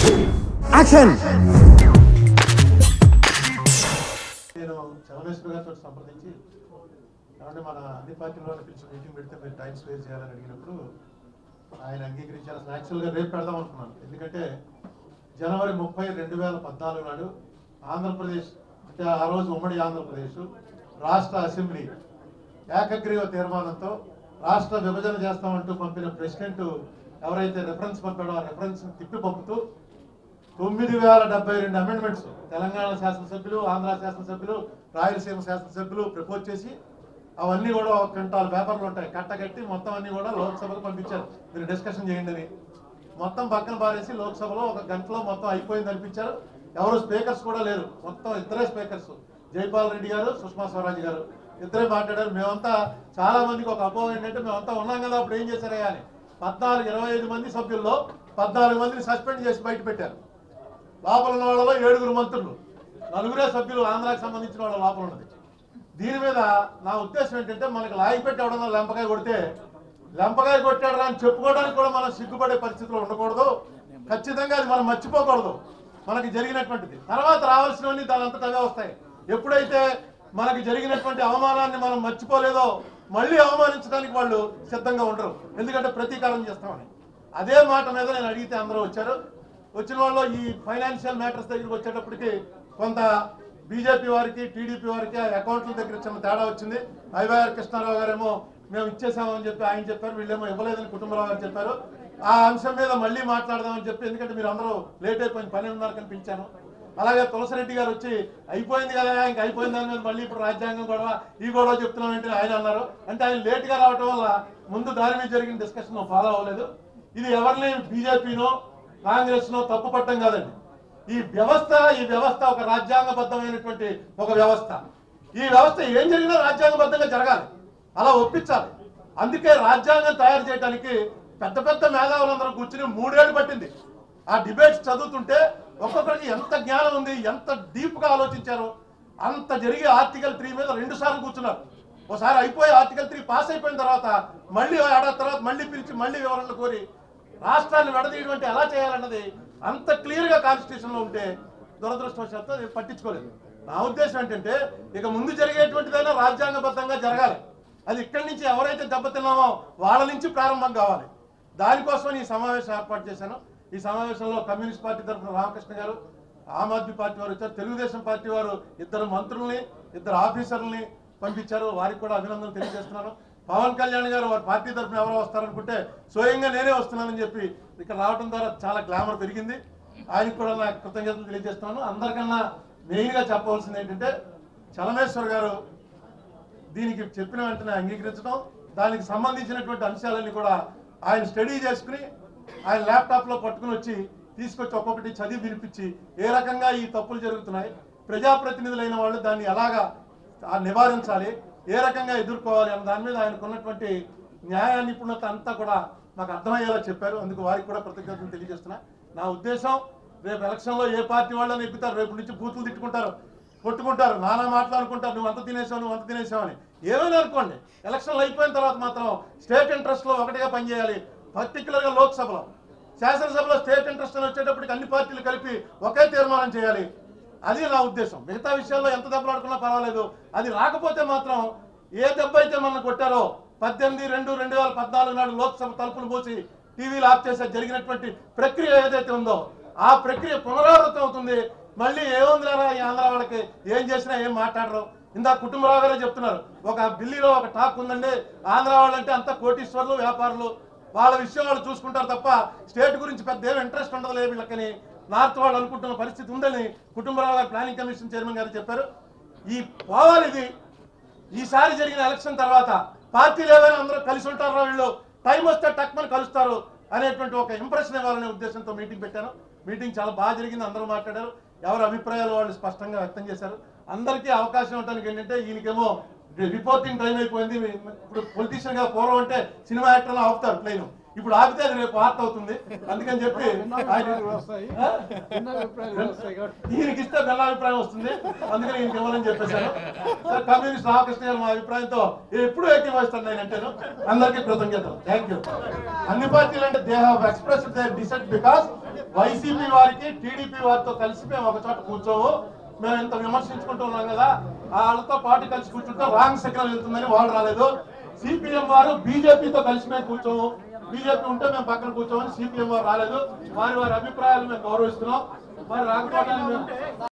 Action నేను చలమేశ్వర్ గారితో సంప్రదించి ఏమంటే మన అన్ని పార్టీల్లో పిలిచి మీటింగ్ పెడితే మీరు టైం స్పేర్ చేయాలని అడిగినప్పుడు ఆయన అంగీకరించారు అసలు యాక్చువల్గా రేపు పెడదాం అనుకున్నాను ఎందుకంటే జనవరి ముప్పై రెండు వేల పద్నాలుగు నాడు ఆంధ్రప్రదేశ్ అంటే ఆ రోజు ఉమ్మడి ఆంధ్రప్రదేశ్ రాష్ట్ర అసెంబ్లీ ఏకగ్రీవ తీర్మానంతో రాష్ట్ర విభజన చేస్తామంటూ పంపిన ప్రెసిడెంట్ ఎవరైతే రెఫరెన్స్ పంపాడో ఆ రెఫరెన్స్ తిప్పి పంపుతూ తొమ్మిది వేల డెబ్బై రెండు అమెండ్మెంట్స్ తెలంగాణ శాసనసభ్యులు ఆంధ్ర శాసనసభ్యులు రాయలసీమ శాసనసభ్యులు ప్రపోజ్ చేసి అవన్నీ కూడా ఒక క్వింటాల్ పేపర్లు ఉంటాయి కట్టగట్టి మొత్తం అన్ని కూడా లోక్సభకు పంపించారు మీరు డిస్కషన్ చేయండి అని మొత్తం పక్కన పారేసి లోక్సభలో ఒక గంటలో మొత్తం అయిపోయింది అనిపించారు ఎవరు స్పీకర్స్ కూడా లేరు మొత్తం ఇద్దరే స్పీకర్స్ జైపాల్ రెడ్డి గారు సుష్మా స్వరాజ్ గారు ఇద్దరే మాట్లాడారు మేమంతా చాలా మందికి ఒక అపోహ ఏంటంటే మేమంతా ఉన్నాం కదా అప్పుడు ఏం చేశారే అని పద్నాలుగు ఇరవై ఐదు మంది సభ్యుల్లో పద్నాలుగు మందిని సస్పెండ్ చేసి బయట పెట్టారు లోపల ఉన్న వాళ్ళలో ఏడుగురు మంత్రులు నలుగురే సభ్యులు ఆంధ్రాకి సంబంధించిన వాళ్ళ లోపల ఉన్నది దీని మీద నా ఉద్దేశం ఏంటంటే మనకి లాగి పెట్టి ఎవడన్నా లెంపకాయ కొడితే లెంపకాయ కొట్టాడు అని చెప్పుకోవడానికి కూడా మనం సిగ్గుపడే పరిస్థితిలో ఉండకూడదు ఖచ్చితంగా అది మనం మర్చిపోకూడదు మనకి జరిగినటువంటిది తర్వాత రావాల్సినవన్నీ దాని అంతటా అవే వస్తాయి ఎప్పుడైతే మనకి జరిగినటువంటి అవమానాన్ని మనం మర్చిపోలేదో మళ్ళీ అవమానించడానికి వాళ్ళు సిద్ధంగా ఉండరు ఎందుకంటే ప్రతీకారం చేస్తామని అదే మాట మీద నేను అడిగితే అందరూ వచ్చారు వచ్చిన వాళ్ళు ఈ ఫైనాన్షియల్ మ్యాటర్స్ దగ్గరికి వచ్చేటప్పటికి కొంత బీజేపీ వారికి టీడీపీ వారికి ఆ అకౌంట్ల దగ్గర చిన్న తేడా వచ్చింది ఐవైఆర్ కృష్ణారావు గారేమో మేము ఇచ్చేసామని చెప్పి ఆయన చెప్పారు వీళ్ళేమో ఇవ్వలేదని కుటుంబరావు గారు చెప్పారు ఆ అంశం మీద మళ్ళీ మాట్లాడదామని చెప్పి ఎందుకంటే మీరు అందరూ లేట్ అయిపోయింది పన్నెండున్నర కనిపించాను అలాగే తులసిరెడ్డి గారు వచ్చి అయిపోయింది కదా ఇంక అయిపోయింది దాని మీద మళ్ళీ ఇప్పుడు రాజ్యాంగం గొడవ ఈ గొడవ చెప్తున్నామంటే ఆయన అన్నారు అంటే ఆయన లేట్ గా రావడం వల్ల ముందు దాని మీద జరిగిన డిస్కషన్ ఫాలో అవ్వలేదు ఇది ఎవరిని బీజేపీనో కాంగ్రెస్ నో తప్పు పట్టడం కాదండి ఈ వ్యవస్థ ఈ వ్యవస్థ ఒక రాజ్యాంగబద్ధమైనటువంటి ఒక వ్యవస్థ ఈ వ్యవస్థ ఏం జరిగినా రాజ్యాంగబద్ధంగా జరగాలి అలా ఒప్పించాలి అందుకే రాజ్యాంగం తయారు చేయడానికి పెద్ద పెద్ద మేధావులందరూ కూర్చుని మూడేళ్లు పట్టింది ఆ డిబేట్స్ చదువుతుంటే ఒక్కొక్కరికి ఎంత జ్ఞానం ఉంది ఎంత డీప్ గా ఆలోచించారు అంత జరిగి ఆర్టికల్ త్రీ మీద రెండు సార్లు కూర్చున్నారు ఒకసారి అయిపోయి ఆర్టికల్ త్రీ పాస్ అయిపోయిన తర్వాత మళ్ళీ ఏడాది తర్వాత మళ్ళీ పిలిచి మళ్ళీ వివరణలు కోరి రాష్ట్రాన్ని విడదీయడం అంటే ఎలా చేయాలన్నది అంత క్లియర్ గా కాన్స్టిట్యూషన్ లో ఉంటే దురదృష్టవశాత్తు అది పట్టించుకోలేదు నా ఉద్దేశం ఏంటంటే ఇక ముందు జరిగేటువంటిదైనా రాజ్యాంగబద్ధంగా జరగాలి అది ఇక్కడి నుంచి ఎవరైతే దెబ్బతిన్నామో వాళ్ళ నుంచి ప్రారంభం కావాలి దానికోసం ఈ సమావేశం ఏర్పాటు చేశాను ఈ సమావేశంలో కమ్యూనిస్ట్ పార్టీ తరఫున రామకృష్ణ గారు ఆమ్ ఆద్మీ పార్టీ వారు వచ్చారు తెలుగుదేశం పార్టీ వారు ఇద్దరు మంత్రుల్ని ఇద్దరు ఆఫీసర్లని పంపించారు వారికి కూడా అభినందనలు తెలియజేస్తున్నాను పవన్ కళ్యాణ్ గారు వారి పార్టీ తరఫున ఎవరో వస్తారనుకుంటే స్వయంగా నేనే వస్తున్నానని చెప్పి ఇక్కడ రావడం ద్వారా చాలా గ్లామర్ పెరిగింది ఆయనకు కూడా నా కృతజ్ఞతలు తెలియజేస్తున్నాను అందరికన్నా మెయిన్గా చెప్పవలసింది ఏంటంటే చలమేశ్వర్ గారు దీనికి చెప్పిన వెంటనే అంగీకరించడం దానికి సంబంధించినటువంటి అంశాలన్నీ కూడా ఆయన స్టడీ చేసుకుని ఆయన ల్యాప్టాప్ లో పట్టుకుని వచ్చి తీసుకొచ్చి ఒక్కొక్కటి చదివి వినిపించి ఏ రకంగా ఈ తప్పులు జరుగుతున్నాయి ప్రజాప్రతినిధులైన వాళ్ళు దాన్ని ఎలాగా ఆ నివారించాలి ఏ రకంగా ఎదుర్కోవాలి అన్న దాని మీద ఆయనకు ఉన్నటువంటి న్యాయ నిపుణత అంతా కూడా మాకు అర్థమయ్యేలా చెప్పారు అందుకు వారికి కూడా కృతజ్ఞతలు తెలియజేస్తున్నా నా ఉద్దేశం రేపు ఎలక్షన్లో ఏ పార్టీ వాళ్ళని ఎక్కుతారు రేపు నుంచి బూతులు తిట్టుకుంటారు కొట్టుకుంటారు నానా మాట్లాడుకుంటారు నువ్వు అంత తినేసావు నువ్వు అంత తినేసావు అని ఏమైనా అనుకోండి ఎలక్షన్లు అయిపోయిన తర్వాత మాత్రం స్టేట్ ఇంట్రెస్ట్ లో ఒకటిగా పనిచేయాలి పర్టికులర్ గా లోక్సభలో శాసనసభలో స్టేట్ ఇంట్రెస్ట్ అని వచ్చేటప్పటికి అన్ని పార్టీలు కలిపి ఒకే తీర్మానం చేయాలి అది నా ఉద్దేశం మిగతా విషయాల్లో ఎంత దెబ్బలాడుకున్నా పర్వాలేదు అది రాకపోతే మాత్రం ఏ దెబ్బ అయితే మనం కొట్టారో పద్దెనిమిది రెండు రెండు వేల పద్నాలుగు నాడు లోక్సభ తలుపులు మూసి టీవీలు ఆఫ్ చేసే జరిగినటువంటి ప్రక్రియ ఏదైతే ఉందో ఆ ప్రక్రియ పునరావృతం అవుతుంది మళ్ళీ ఏముంది లేరా ఈ ఆంధ్ర వాళ్ళకి ఏం చేసినా ఏం మాట్లాడరు ఇందా కుటుంబరావు గారే చెప్తున్నారు ఒక ఢిల్లీలో ఒక టాక్ ఉందండి ఆంధ్ర వాళ్ళంటే అంత కోటీశ్వర్లు వ్యాపారులు వాళ్ళ విషయం వాళ్ళు చూసుకుంటారు తప్ప స్టేట్ గురించి పెద్ద ఏం ఇంట్రెస్ట్ ఉండదులే వీళ్ళకని నార్త్ వాళ్ళు అనుకుంటున్న పరిస్థితి ఉందని కుటుంబరావు గారు ప్లానింగ్ కమిషన్ చైర్మన్ గారు చెప్పారు ఈ పోవాలి ఇది ఈసారి జరిగిన ఎలక్షన్ తర్వాత పార్టీలు ఏమైనా అందరూ కలిసి ఉంటారో వీళ్ళు టైం వస్తే టక్మని కలుస్తారు అనేటువంటి ఒక ఇంప్రెషన్ ఇవ్వాలనే ఉద్దేశంతో మీటింగ్ పెట్టాను మీటింగ్ చాలా బాగా జరిగింది అందరూ మాట్లాడారు ఎవరి అభిప్రాయాలు వాళ్ళు స్పష్టంగా వ్యక్తం చేశారు అందరికీ అవకాశం ఉండడానికి ఏంటంటే ఈయనకేమో రిపోర్టింగ్ టైం అయిపోయింది ఇప్పుడు పొలిటీషియన్ గా పూర్వం అంటే సినిమా యాక్టర్లు ఆపుతారు ప్లేన్ ఇప్పుడు ఆపితే అది రేపు వార్త అవుతుంది అందుకని చెప్పి ఆయన ఆ? ఈయనకి ఇస్తే భిన్నాభిప్రాయం వస్తుంది అందుకని ఈయనకి ఇవ్వాలని చెప్పేశాను సార్ కమ్యూనిస్ట్ రామకృష్ణ గారు మా అభిప్రాయంతో ఎప్పుడు ఏకీభవిస్తాను నేను అంటాను అందరికీ కృతజ్ఞతలు థ్యాంక్ యూ అన్ని పార్టీలు అంటే they have express their decide because YCP వారికి టీడీపీ వారితో కలిసి మేము ఒక చోట కూర్చోము మేము ఇంత విమర్శించుకుంటున్నాం కదా వాళ్ళతో పాటు కలిసి కూర్చుంటే రాంగ్ సిగ్నల్ వెళ్తుందని వాళ్ళు రాలేదు సిపిఎం వారు బీజేపీతో కలిసి మేము కూర్చోము బీజేపీ ఉంటే మేము పక్కన కూర్చోమని సిపిఎం వారు రాలేదు వారి వారి అభిప్రాయాలు మేము గౌరవిస్తున్నాం మరి రాకపోవడానికి మేము